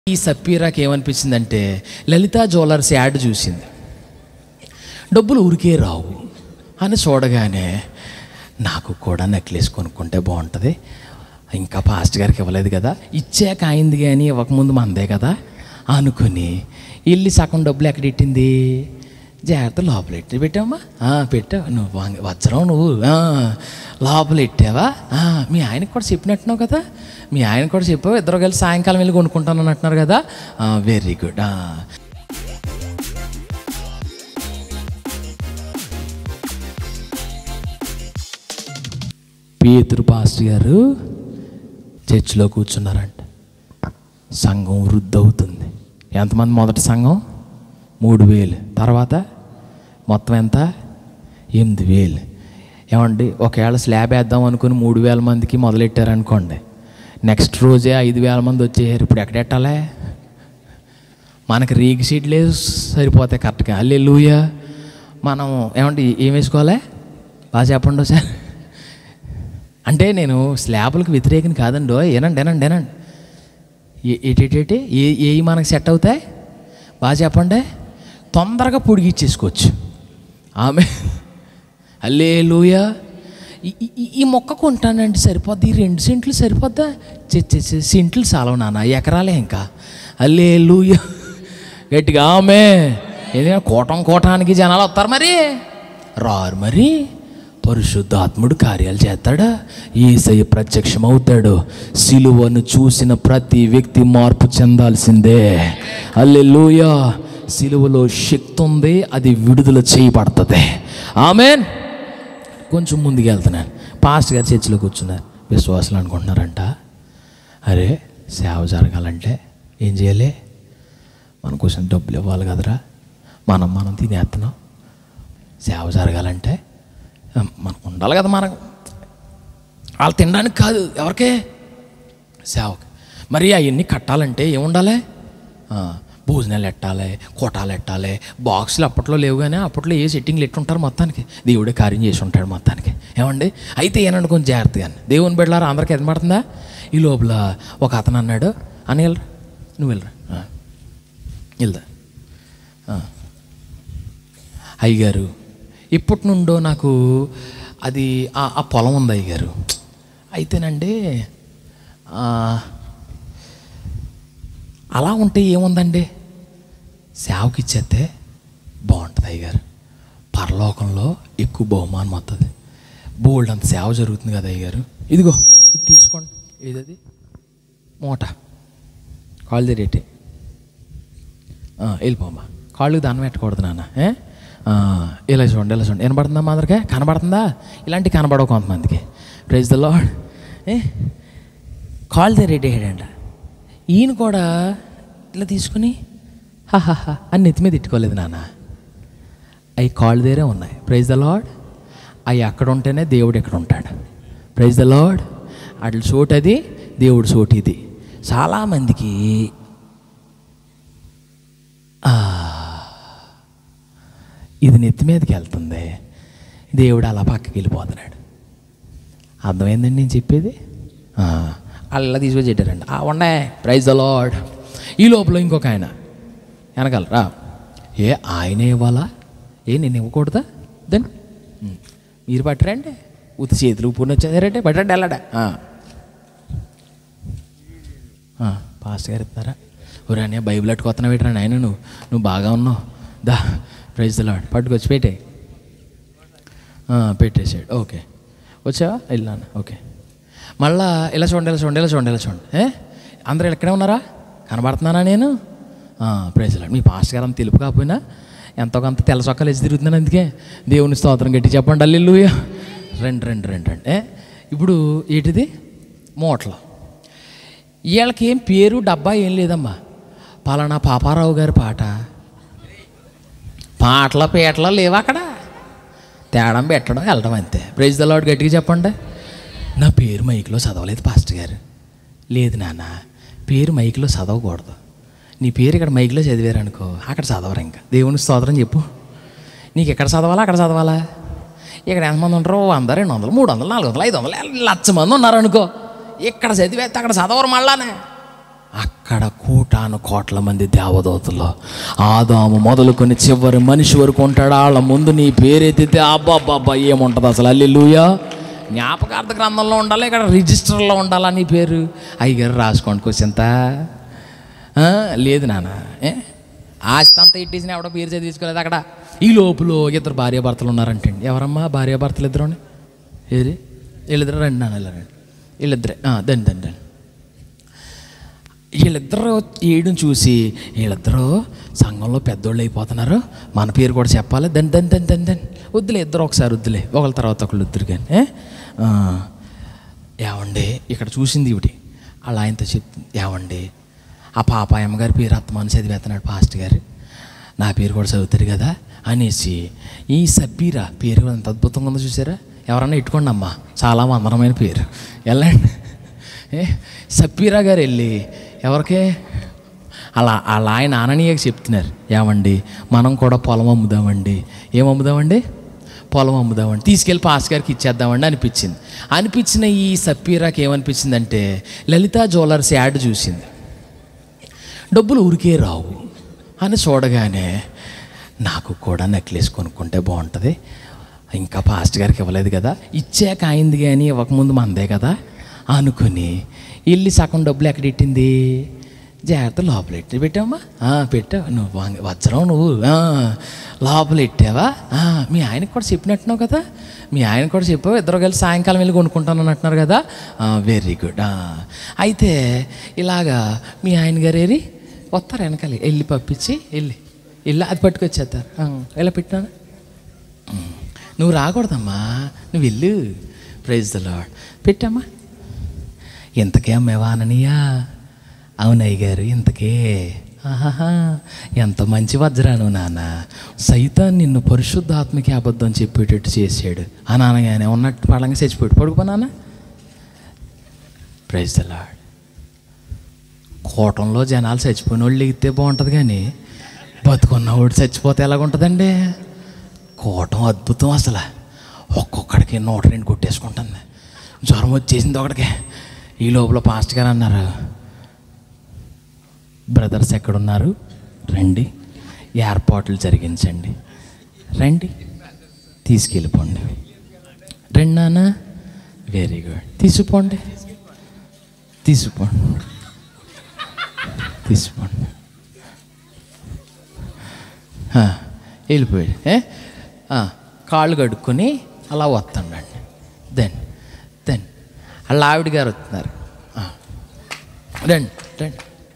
ఈ సప్పీరాకి ఏమనిపించిందంటే లలితా జ్యువెలర్స్ యాడ్ చూసింది డబ్బులు ఊరికే రావు అని చూడగానే నాకు కూడా నెక్లెస్ కొనుక్కుంటే బాగుంటుంది ఇంకా పాస్ట్ గారికి ఇవ్వలేదు కదా ఇచ్చాక అయింది కానీ ఇవ్వకముందు మందే కదా అనుకుని ఇల్లు సగం డబ్బులు ఎక్కడ పెట్టింది జాగ్రత్త లోపల ఎట్టి పెట్టావమ్మా ఆ, పెట్టావు నువ్వు వంగ- వజ్రం నువ్వు ఆ, లోపల ఎట్టావా ఆ, మీ ఆయనకు కూడా చెప్పినట్టున్నావు కదా మీ ఆయన కూడా చెప్పావు ఇద్దరు కలిసి సాయంకాలం వెళ్ళి కొనుక్కుంటాను అంటున్నారు కదా వెరీ గుడ్ పేతురు పాస్టర్ గారు చర్చిలో కూర్చున్నారంట సంఘం వృద్ధి అవుతుంది ఎంతమంది మొదటి సంఘం మూడు వేలు తర్వాత మొత్తం ఎంత ఎనిమిది వేలు ఏమండి ఒకవేళ స్లాబ్ వేద్దాం అనుకుని మూడు వేల మందికి మొదలెట్టారనుకోండి నెక్స్ట్ రోజే ఐదు వేల మంది వచ్చేసారు ఇప్పుడు ఎక్కడెట్టాలే మనకి రీగ్ షీట్లు సరిపోతాయి కరెక్ట్గా అల్లే లూయ మనం ఏమంటే ఏం వేసుకోవాలి బాగా చెప్పండి సార్ అంటే నేను స్లాబ్లకు వ్యతిరేకం కాదండి ఏనండి ఏనండి ఏనండి ఏటేటేటి ఏ ఏ మనకు సెట్ అవుతాయి బాగా చెప్పండి తొందరగా పొడిగిచ్చేసుకోవచ్చు ఆమె అల్లే లూయ ఈ మొక్క కొంటానండి సరిపోద్ది ఈ రెండు సెంట్లు సరిపోద్దా చె- చె- చె- సెంట్లు చాలవు నాన్న ఎకరాలే ఇంకా అల్లే లూయ గట్టిగా ఆమె ఎందుకంటే కోటం కోటానికి జనాలు వస్తారు మరి రారు మరి పరిశుద్ధాత్ముడు కార్యాలు చేస్తాడా ఏసయ్య ప్రత్యక్షమవుతాడు సిలువను చూసిన ప్రతి వ్యక్తి మార్పు చెందాల్సిందే అల్లెలుయ సిలువలో శక్తి ఉంది అది విడుదల చేయబడుతుంది ఆమెన్ కొంచెం ముందుకు వెళ్తున్నాను పాస్ట్ గారు చర్చిలో కూర్చున్నారు విశ్వాసాలు అనుకుంటున్నారంట అరే సేవ జరగాలంటే ఏం చేయాలి మన కోసం డబ్బులు ఇవ్వాలి కదరా మనం మనం తినేస్తున్నాం సేవ జరగాలంటే ఆ, మనకు ఉండాలి కదా మనకు వాళ్ళు తినడానికి కాదు ఎవరికే సేవకి మరి అవన్నీ కట్టాలంటే ఏముండాలి ఆ, భోజనాలు ఎట్టాలి కోటాలు ఎట్టాలి బాక్సులు అప్పట్లో లేవు కానీ అప్పట్లో ఏ సెట్టింగ్లు ఎట్టుంటారు మొత్తానికి దేవుడే కార్యం చేసి ఉంటాడు మొత్తానికి ఏమండి అయితే ఏనండి కొంచెం జాగ్రత్తగా దేవుని బిడ్డలారా అందరికీ ఎంత పడుతుందా ఈ లోపల ఒక అతను అన్నాడు అని వెళ్ళరా నువ్వు వెళ్ళరా ఆ. వెళ్దా ఆ. అయ్యగారు ఇప్పటి నుండో నాకు అది ఆ ఆ పొలం ఉంది అయ్యగారు అయితేనండి ఆ, అలా ఉంటే ఏముందండి సేవకి ఇచ్చేస్తే బాగుంటుంది అయ్యగారు పరలోకంలో ఎక్కువ బహుమానం వస్తుంది బోల్డ్ అంత సేవ జరుగుతుంది కదా అయ్యగారు ఇదిగో ఇది తీసుకోండి ఏదది మూట కాల్ రేటే వెళ్ళిపోమ్మా కాళ్ళకి దండం పెట్టకూడదు నాన్న ఏ? ఆ, ఇలా చూడండి ఇలా చూడండి వినబడుతుందా మా అందరికీ కనబడుతుందా ఇలాంటివి కనబడవు కొంతమందికి ప్రైజ్ ద లాడ్ ఏ కాల్ దే రెడీ అయ్యాడంట ఈయన కూడా ఇలా తీసుకుని హాహాహా అని నెత్తి మీద తిట్టుకోలేదు నాన్న అవి కాళ్ళు దేరే ఉన్నాయి ప్రైజ్ ద లాడ్ అవి అక్కడ ఉంటేనే దేవుడు ఇక్కడ ఉంటాడు ప్రైజ్ ద లాడ్ అట్ల చోటు అది దేవుడు చోటు ఇది చాలామందికి ఆ, ఇది నెత్తి మీదకి వెళ్తుంది దేవుడు అలా పక్కకి వెళ్ళిపోతున్నాడు అర్థమైందండి నేను చెప్పేది ఆ, అలా తీసుకొని చెప్పారండి ఆ ఉండే ప్రైజ్ ద లాడ్ ఈ లోపల ఇంకొక ఆయన వెనకాల రా ఏ ఆయనే ఇవ్వాలా ఏ నేను ఇవ్వకూడదా దెన్ ఉమ్, మీరు పట్టరండి ఉత్తి చేతులు పూర్ణ వచ్చేసారంటే పట్టండి వెళ్ళడా ఆ. ఆ, పాస్టర్ గారు ఇస్తారా ఒరే అన్నయ్య బైబిల్ అట్టుకొస్తున్నావు ఏంటరా నాయన నువ్వు నువ్వు బాగా ఉన్నావు దా ప్రైజ్ ద లాడ్ పట్టుకొచ్చి పెట్టే పెట్టేసాడు ఓకే వచ్చావా వెళ్ళాను ఓకే మళ్ళా ఇలా చూడండి ఇలా చూడండి ఇలా చూడండి ఇలా చూడండి ఏ అందరూ ఇక్కడే ఉన్నారా కనబడుతున్నానా నేను ప్రైజ్ లాడ్ మీ పాస్టర్ గారు అంత తెలుపు కాకపోయినా ఎంతో కొంత తెల్ల చొక్కాలు వేసి తిరుగుతున్నాను అందుకే దేవుని స్తోత్రం గట్టి చెప్పండి అల్లెల్లుయ రండి రండి రండి రండి ఏ ఇప్పుడు ఏంటిది మూటలు వీళ్ళకి ఏం పేరు డబ్బా ఏం లేదమ్మా పలానా పాపారావు గారి పాట పాటల పీటల లేవు అక్కడ తేడం పెట్టడం వెళ్ళడం అంతే ప్రైజ్ ద లాడ్ గట్టిగా చెప్పండి నా పేరు మైక్లో చదవలేదు పాస్టర్ గారు లేదు నాన్న పేరు మైక్లో చదవకూడదు నీ పేరు ఇక్కడ మైక్లో చదివారనుకో అక్కడ చదవరు ఇంకా దేవుని స్తోత్రం చెప్పు నీకు ఎక్కడ చదవాలా అక్కడ చదవాలా ఇక్కడ ఎంతమంది ఉంటారు వంద రెండు వందలు మూడు వందలు నాలుగు వందలు ఐదు వందలు లక్ష మంది ఉన్నారనుకో ఇక్కడ చదివేస్తే అక్కడ చదవరు మళ్ళానే అక్కడ అక్కడ కోటాను కోట్ల మంది దేవదూతలు ఆదాము మొదలుకొని చివరి మనిషి వరకు ఉంటాడు వాళ్ళ ముందు నీ పేరెత్తితే అబ్బాబ్బాబ్బా ఏముంటుంది అసలు అల్లెలుయా జ్ఞాపకార్థ గ్రంథంలో ఉండాలి ఇక్కడ రిజిస్టర్లో ఉండాలా నీ పేరు అయ్యగారు రాసుకోండి క్వశ్చంత లేదు నాన్న ఏ ఆస్తి అంతా ఇట్టేసిన ఎవడో పేరు చదివి తీసుకోలేదు అక్కడ ఈ లోపల ఇద్దరు భార్యాభర్తలు ఉన్నారంటండి ఎవరమ్మా భార్యాభర్తలు ఇద్దరు ఏది వీళ్ళిద్దరు రండి నాన్న ఇలా రండి వీళ్ళిద్దరే ఆ, దండి దండి దండి వీళ్ళిద్దరు ఏడుని చూసి వీళ్ళిద్దరూ సంఘంలో పెద్దోళ్ళు అయిపోతున్నారు మన పేరు కూడా చెప్పాలి దన్ దన్ దన్ దన్ దన్ వద్దులే ఇద్దరు ఒకసారి వద్దులే ఒకళ్ళ తర్వాత ఒకళ్ళు వద్దురు కానీ ఏ? ఆ, ఏమండి ఇక్కడ చూసింది ఇవిటి అలా ఆయనతో చెప్తుంది ఏమండి ఆ పాప అమ్మగారి పేరు అత్తమాని చదివేస్తున్నాడు పాస్ట్ గారు నా పేరు కూడా చదువుతారు కదా అనేసి ఈ సబ్బీరా పేరు కూడా ఎంత అద్భుతంగా ఉందో చూసారా ఎవరన్నా ఇట్టుకోండి అమ్మా చాలా మందరమైన పేరు వెళ్ళండి ఏ సబ్బీరా గారు వెళ్ళి ఎవరికి అలా అలా ఆయన ఆననీయకి చెప్తున్నారు ఏమండి మనం కూడా పొలం అమ్ముదామండి ఏం అమ్ముదామండి పొలం అమ్ముదామండి తీసుకెళ్ళి పాస్ గారికి ఇచ్చేద్దామండి అనిపించింది అనిపించిన ఈ సప్పీరాకి ఏమనిపించిందంటే లలితా జ్యువెలర్స్ యాడ్ చూసింది డబ్బులు ఊరికే రావు అని చూడగానే నాకు కూడా నెక్లెస్ కొనుక్కుంటే బాగుంటుంది ఇంకా పాస్ట్ గారికి ఇవ్వలేదు కదా ఇచ్చాక అయింది కానీ ఇవ్వకముందు మందే కదా అనుకుని వెళ్ళి సగం డబ్బులు ఎక్కడ పెట్టింది జాగ్రత్త లోపల ఎట్టి పెట్టావమ్మా ఆ, పెట్టావు నువ్వు వంగ- వజ్రం నువ్వు ఆ, లోపల పెట్టావా ఆ, మీ ఆయనకు కూడా చెప్పినట్టున్నావు కదా మీ ఆయన కూడా చెప్పావు ఇద్దరు కలిసి సాయంకాలం వెళ్ళి కొనుక్కుంటాను అంటున్నారు కదా వెరీ గుడ్ అయితే ఇలాగా మీ ఆయన గారు ఏరి వస్తారు వెనకాల వెళ్ళి పంపించి వెళ్ళి వెళ్ళి అది పట్టుకొచ్చేస్తారు ఆ, ఎలా పెట్టినాను నువ్వు రాకూడదమ్మా నువ్వు వెళ్ళు ప్రైజ్ ద లాడ్ పెట్టమ్మా ఇంతకే అమ్మేవా అననీయా అవునయ్య గారు ఇంతకే ఆహాహా ఎంత మంచి వజ్రాను నాన్న సైతాన్ నిన్ను పరిశుద్ధాత్మకి అబద్ధం చెప్పేటట్టు చేసాడు ఆ నాన్నగానే ఉన్నట్టు పడంగా చచ్చిపోయాడు పడుకో నాన్న ప్రైజ్ ద లాడ్ కోటంలో జనాలు చచ్చిపోయిన వాళ్ళు ఎగితే బాగుంటుంది కానీ బతుకున్నవాడు చచ్చిపోతే ఎలాగుంటుందండి కోటం అద్భుతం అసలు ఒక్కొక్కడికి నూట రెండు కొట్టేసుకుంటుంది జ్వరం వచ్చేసింది ఒకడికి ఈ లోపల పాస్ట్ గారు అన్నారు బ్రదర్స్ ఎక్కడున్నారు రండి ఏర్పాట్లు జరిగించండి రండి తీసుకెళ్ళిపోండి రండి నాన్న వెరీ గుడ్ తీసుకుపోండి తీసుకోండి తీసుకోండి ఆ, వెళ్ళిపోయాడు ఏ ఆ, కాళ్ళు కడుక్కొని అలా వస్తాడండి దెన్ దెన్ వాళ్ళ ఆవిడ గారు వస్తున్నారు ఆ, రండి రండి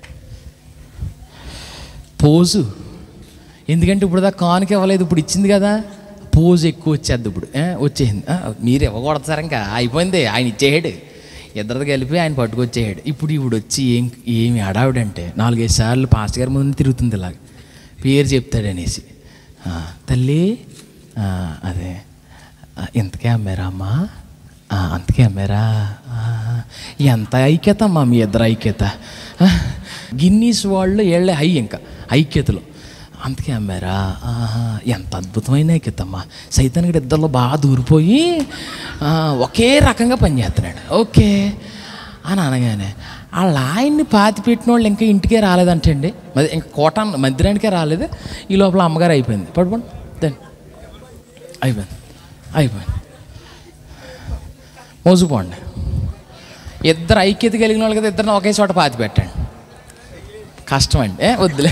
పోజు ఎందుకంటే ఇప్పుడు దాకా కానుక ఇవ్వలేదు ఇప్పుడు ఇచ్చింది కదా పోజు ఎక్కువ వచ్చేద్ది ఇప్పుడు ఏ, వచ్చేసింది ఆ, మీరు ఇవ్వకూడదు సార్ ఇంకా అయిపోయింది ఆయన ఇచ్చేసాడు ఇద్దరిది కలిపి ఆయన పట్టుకొచ్చేసాడు ఇప్పుడు ఇప్పుడు వచ్చి ఏం ఏమి అడావిడంటే నాలుగైదు సార్లు పాస్టర్ గారి ముందు తిరుగుతుంది ఇలాగ పేరు చెప్తాడనేసి ఆ, తల్లి ఆ, అదే ఆ, ఇంతకే అమ్మారా అమ్మా ఆ, అంతకే అమ్మారా ఆ, ఎంత ఐక్యత అమ్మా మీ ఇద్దరు ఐక్యత ఆ, గిన్నీస్ వాళ్ళు ఏళ్ళే హై ఇంకా ఐక్యతలో అంతకే అమ్మారా ఆహా, ఎంత అద్భుతమైన ఐక్యత అమ్మా సైతానికి ఇద్దరిలో బాగా దూరిపోయి ఆ, ఒకే రకంగా పనిచేస్తున్నాడు ఓకే అని అనగానే వాళ్ళ ఆయన్ని పాతి పెట్టిన వాళ్ళు ఇంకా ఇంటికే రాలేదంటండి మరి ఇంకా కోట మందిరానికే రాలేదు ఈ లోపల అమ్మగారు అయిపోయింది పడుకోండి దాన్ని అయిపోయింది అయిపోయింది మోసుకుపోండి ఇద్దరు ఐక్యత కలిగిన వాళ్ళు కదా ఇద్దరిని ఒకే చోట పాతి పెట్టండి కష్టం అండి ఏ వద్దులే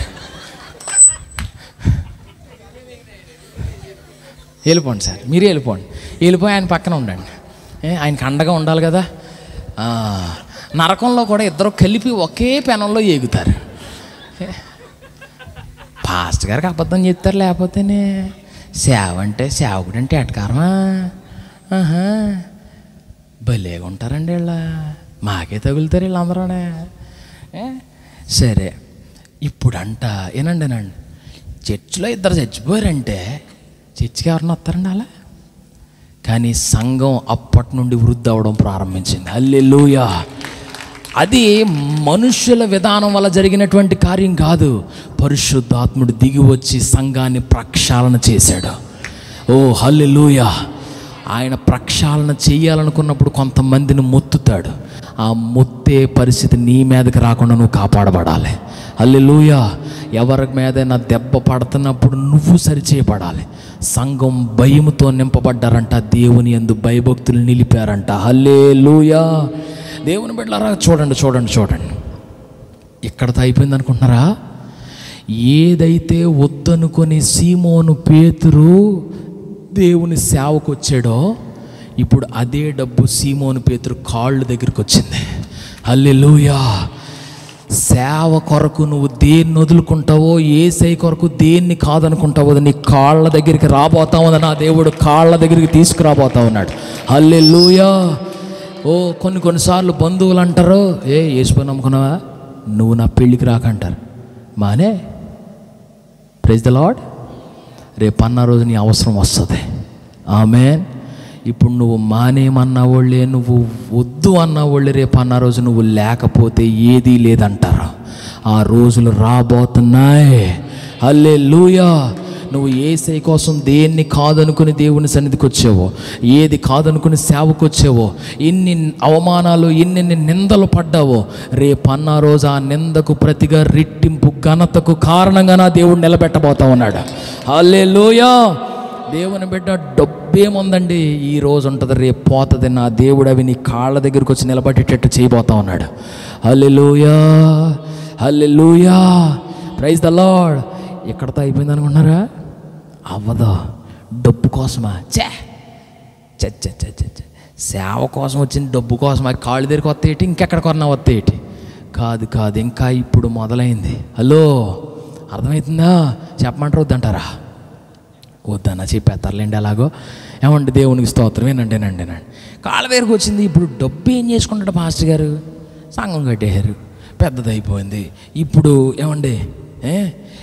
వెళ్ళిపోండి సార్ మీరే వెళ్ళిపోండి వెళ్ళిపోయి ఆయన పక్కన ఉండండి ఏ ఆయనకి అండగా ఉండాలి కదా ఆ, నరకంలో కూడా ఇద్దరు కలిపి ఒకే పెనంలో ఏగుతారు ఏ, పాస్ట్ గారికి అబద్ధం చెప్తారు లేకపోతేనే సేవ అంటే సేవకుడు అంటే ఎటకారమా ఆహా భలేగా ఉంటారండి వీళ్ళ మాకే తగులుతారు వీళ్ళందరూనే ఏ? సరే ఇప్పుడంట ఏనండి ఏనండి చర్చిలో ఇద్దరు చచ్చిపోయారంటే చర్చికి ఎవరన్నా వస్తారండి అలా కానీ సంఘం అప్పటి నుండి వృద్ధి అవడం ప్రారంభించింది హల్లెలూయా అది మనుష్యుల విధానం వల్ల జరిగినటువంటి కార్యం కాదు పరిశుద్ధాత్ముడు దిగి వచ్చి సంఘాన్ని ప్రక్షాళన చేశాడు ఓ హల్లెలూయా ఆయన ప్రక్షాళన చేయాలనుకున్నప్పుడు కొంతమందిని మొత్తుతాడు ఆ మొత్తే పరిస్థితి నీ మీదకి రాకుండా నువ్వు కాపాడబడాలి అల్లెలుయా ఎవరి మీదైనా దెబ్బ పడుతున్నప్పుడు నువ్వు సరిచేయబడాలి సంఘం భయముతో నింపబడ్డారంట దేవుని ఎందు భయభక్తులు నిలిపారంట హల్లే దేవుని బిడ్డలారా చూడండి చూడండి చూడండి ఇక్కడతో అయిపోయింది అనుకుంటున్నారా ఏదైతే వద్దనుకొని సీమోను పేతురు దేవుని సేవకు వచ్చాడో ఇప్పుడు అదే డబ్బు సీమోను పేతురు కాళ్ళ దగ్గరికి వచ్చింది హల్లెలూయా సేవ కొరకు నువ్వు దేన్ని వదులుకుంటావో ఏసై కొరకు దేన్ని కాదనుకుంటావో అది నీ కాళ్ళ దగ్గరికి రాబోతావు నా దేవుడు కాళ్ళ దగ్గరికి తీసుకురాబోతా ఉన్నాడు హల్లెలూయా ఓ కొన్ని కొన్నిసార్లు బంధువులు అంటారు ఏ యేసుపని నమ్ముకున్నావా నువ్వు నా పెళ్ళికి రాకంటారు మానే ప్రైజ్ ద లాడ్ రేపు అన్న రోజు నీ అవసరం వస్తుంది ఆమె ఇప్పుడు నువ్వు మానేమన్న వాళ్ళే నువ్వు వద్దు అన్న వాళ్ళే రేపు అన్న రోజు నువ్వు లేకపోతే ఏదీ లేదంటారు ఆ రోజులు రాబోతున్నాయి అల్లే లూయా నువ్వు ఏసై కోసం దేన్ని కాదనుకుని దేవుని సన్నిధికి వచ్చావో ఏది కాదనుకుని సేవకు వచ్చావో ఎన్ని అవమానాలు ఎన్నెన్ని నిందలు పడ్డావో రేపు అన్న రోజు ఆ నిందకు ప్రతిగా రెట్టింపు ఘనతకు కారణంగా నా దేవుడు నిలబెట్టబోతా ఉన్నాడు అల్లే దేవుని బిడ్డ డబ్బేముందండి ఈ రోజు ఉంటుంది రేపు పోతుంది నా దేవుడు అవి నీ కాళ్ళ దగ్గరికి వచ్చి నిలబడేటట్టు చేయబోతా ఉన్నాడు hallelujah hallelujah praise the Lord ఇక్కడతో అయిపోయింది అనుకుంటున్నారా అవ్వదు డబ్బు కోసమా చే చ చ చ చ చ. సేవ కోసం వచ్చిన డబ్బు కోసం అది కాళ్ళు దగ్గరికి వస్తాయేటి ఇంకెక్కడ కొన్నా వస్తాయేటి కాదు కాదు ఇంకా ఇప్పుడు మొదలైంది హలో అర్థమవుతుందా చెప్పమంటారు వద్దంటారా వద్దన్న చెప్పేస్తారులేండి అలాగో ఏమండి దేవునికి స్తోత్రం ఏనండి ఏనండి ఏనండి కాళ్ళ దగ్గరకు వచ్చింది ఇప్పుడు డబ్బు ఏం చేసుకుంటాడు పాస్టర్ గారు సంఘం కట్టేశారు పెద్దదైపోయింది ఇప్పుడు ఏమండి ఏ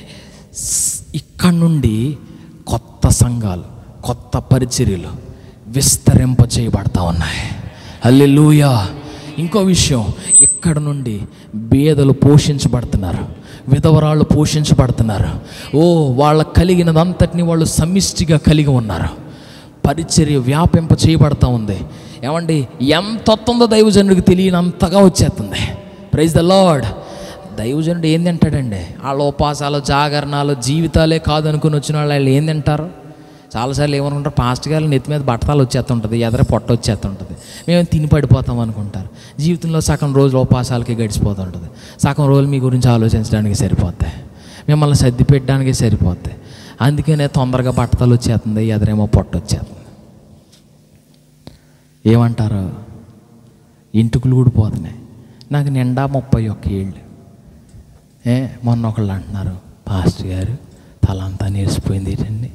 స్- ఇక్కడ నుండి కొత్త సంఘాలు కొత్త పరిచర్యలు విస్తరింప చేయబడతా ఉన్నాయి అల్లెలూయా ఇంకో విషయం ఇక్కడ నుండి బీదలు పోషించబడుతున్నారు విధవరాళ్ళు పోషించబడుతున్నారు ఓ వాళ్ళ కలిగినదంతటిని వాళ్ళు సమిష్టిగా కలిగి ఉన్నారు పరిచర్య వ్యాపింప చేయబడతా ఉంది ఏమండి ఎంత వస్తుందో దైవజనుడికి తెలియనంతగా వచ్చేస్తుంది ప్రైజ్ ద లార్డ్ దైవజనుడు ఏం తింటాడండి వాళ్ళ ఉపాసాలు జాగరణాలు జీవితాలే కాదు అనుకుని వచ్చిన వాళ్ళు వాళ్ళు ఏం తింటారు చాలాసార్లు ఏమనుకుంటారు పాస్ట్ గారు నెత్తి మీద బట్టలు వచ్చేస్తుంటుంది ఎదర పొట్ట వచ్చేస్తుంటుంది మేము తిని పడిపోతాం అనుకుంటారు జీవితంలో సగం రోజులు ఉపాసాలకి గడిచిపోతుంటుంది సగం రోజులు మీ గురించి ఆలోచించడానికి సరిపోతాయి మిమ్మల్ని సర్ది పెట్టడానికే సరిపోతాయి అందుకనే తొందరగా బట్టలు వచ్చేస్తుంది ఎదరేమో పొట్ట వచ్చేస్తుంది ఏమంటారు ఇంటికులు కూడా పోతున్నాయి నాకు నిండా ముప్పై ఒక్క ఏళ్ళు ఏ మొన్న ఒకళ్ళు అంటున్నారు పాస్టర్ గారు తలంతా నేర్చిపోయింది ఏంటండి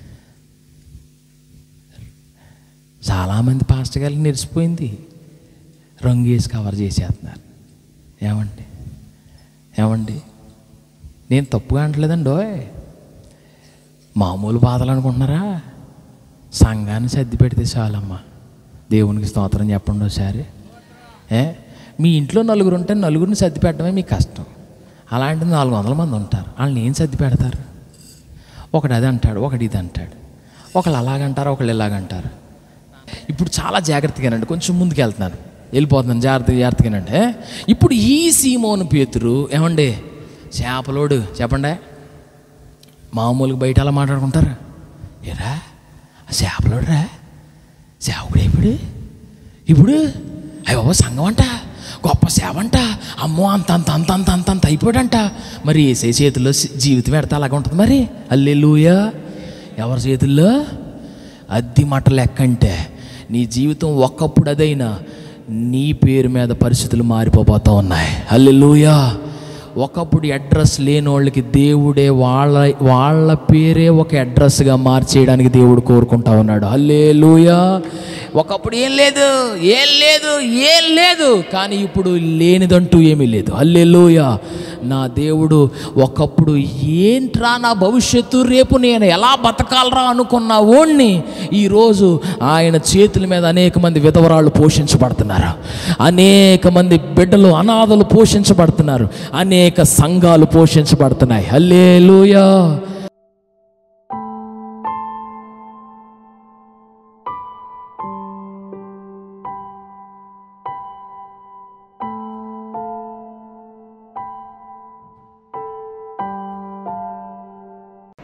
చాలామంది పాస్టర్ గారికి నేర్చిపోయింది రంగు వేసి కవర్ చేసేస్తున్నారు ఏమండి ఏమండి నేను తప్పుగా అంటలేదండి ఓయ్ మామూలు బాధలు అనుకుంటున్నారా సంఘాన్ని సర్ది పెడితే చాలమ్మా దేవునికి స్తోత్రం చెప్పండి ఒకసారి ఏ మీ ఇంట్లో నలుగురు ఉంటే నలుగురిని సర్ది పెట్టడమే మీకు కష్టం అలాంటిది నాలుగు వందల మంది ఉంటారు వాళ్ళని ఏం సర్ది పెడతారు ఒకడు అది అంటాడు ఒకడు ఇది అంటాడు ఒకళ్ళు అలాగంటారు ఒకళ్ళు ఇలాగంటారు ఇప్పుడు చాలా జాగ్రత్తగానండి కొంచెం ముందుకు వెళ్తున్నాను వెళ్ళిపోతున్నాను జాగ్రత్త జాగ్రత్తగానండి ఏ? ఇప్పుడు ఈ సీమోను పేతురు ఏమండి చేపలోడు చెప్పండి మామూలుగా బయట అలా మాట్లాడుకుంటారు ఏరా ఆ చేపలోడురా సేవకుడు ఇప్పుడు ఇప్పుడు అయ్యో సంఘం అంట గొప్ప సేవ అంట అమ్మో అంత అంత అంత అంత అంత అంత అయిపోయాడంట మరి ఏసే చేతుల్లో సి- జీవితం పెడితే అలాగ ఉంటుంది మరి అల్లెలుయా ఎవరి చేతుల్లో అద్ది మట లెక్క అంటే నీ జీవితం ఒక్కప్పుడు అదైనా నీ పేరు మీద పరిస్థితులు మారిపోబోతా ఉన్నాయి అల్లెలుయా ఒకప్పుడు అడ్రస్ లేని వాళ్ళకి దేవుడే వాళ్ళ వాళ్ళ పేరే ఒక అడ్రస్గా మార్చేయడానికి దేవుడు కోరుకుంటా ఉన్నాడు హల్లే ఒకప్పుడు ఏం లేదు ఏం లేదు ఏం లేదు కానీ ఇప్పుడు లేనిదంటూ ఏమీ లేదు హల్లే నా దేవుడు ఒకప్పుడు ఏంట్రా నా భవిష్యత్తు రేపు నేను ఎలా బతకాలరా అనుకున్న ఓణ్ణి ఈరోజు ఆయన చేతుల మీద అనేక మంది విధవరాళ్ళు పోషించబడుతున్నారు అనేక మంది బిడ్డలు అనాథలు పోషించబడుతున్నారు అనేక సంఘాలు పోషించబడుతున్నాయి హల్లే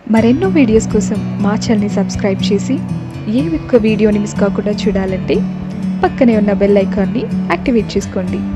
మరెన్నో వీడియోస్ కోసం మా ఛానల్ని సబ్స్క్రైబ్ చేసి ఏ ఒక్క వీడియోని మిస్ కాకుండా చూడాలంటే పక్కనే ఉన్న బెల్ ఐకాన్ని యాక్టివేట్ చేసుకోండి